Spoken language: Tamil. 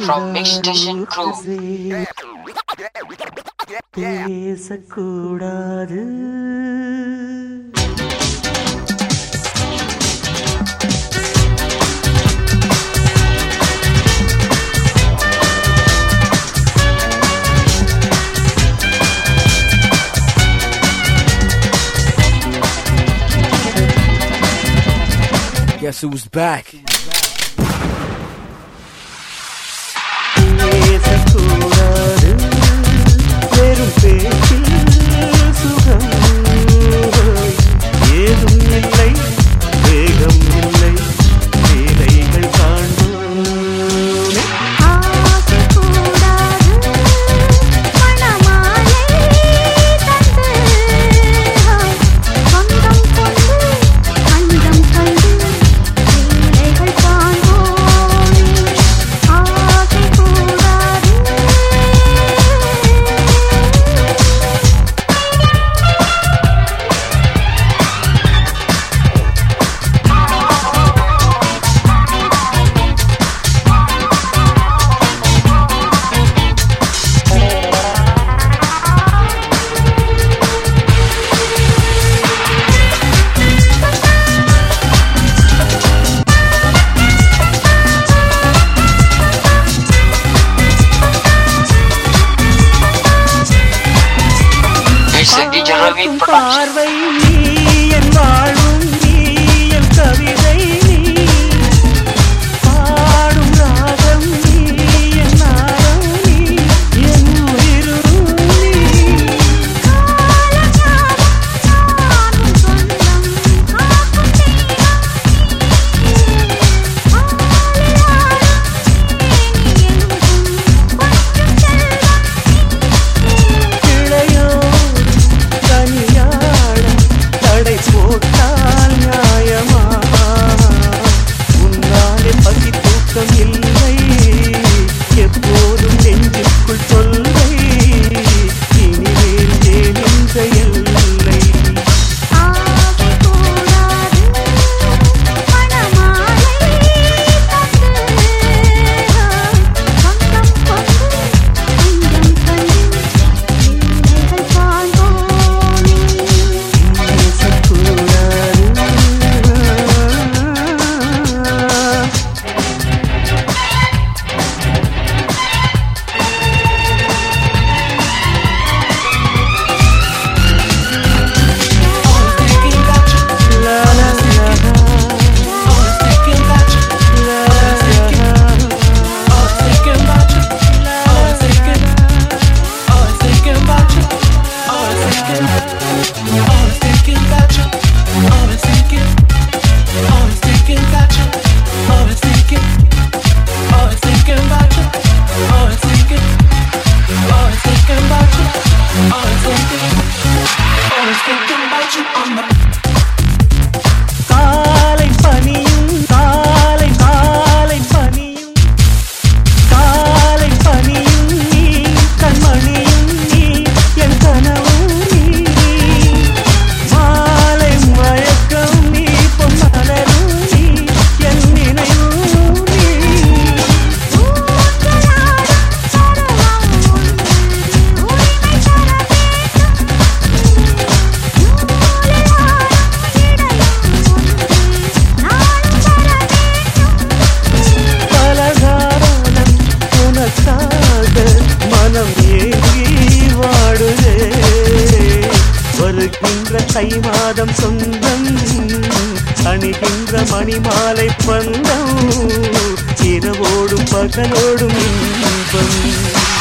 from Mix Station Crew. பேசக்கூடாது Guess who's back? பேசக்கூடாது வெறும் பேச்சில் சுகம் ஏதும் இல்லை வேகம் இல்லை வேலைகள் காண்போமே ஆசை கூடாது மணமாலை தந்து சொந்தம் கொண்டு அந்தம் கண்டு வேலைகள் காண்போமே ஆசை கூடாது It's a DJ Ravi பார்க்கும் production. பார்வை நீ என் வாழும் நீ என் கவிதை நீ பாடும் ராகம் நீ என் நாதம் நீ என் உயிரும் நீ இளையோர் தனியாட தடை போட்டால் நியாயமா உன்னாலே பசி தூக்கம் இல்லை எப்போதும் நெஞ்சுக்குள் தொல்லை இனிமேல் ஏன் இந்த எல்லை பேசக்கூடாது La la la la la காலை பனியும் காலை காலை பனியும் காலை பனியும் நீ கண்மணியும் நீ என் கனவும் நீ மாலை மயக்கம் நீ பொன்மலரும் நீ என் நினைவும் நீ பலகாலம் உனக்காக மனம் ஏங்கி வாடுதே வருகின்ற தை மாதம் சொந்தம் அணிகின்ற மணிமாலை பந்தம் இரவோடும் பகலோடும் இன்பம்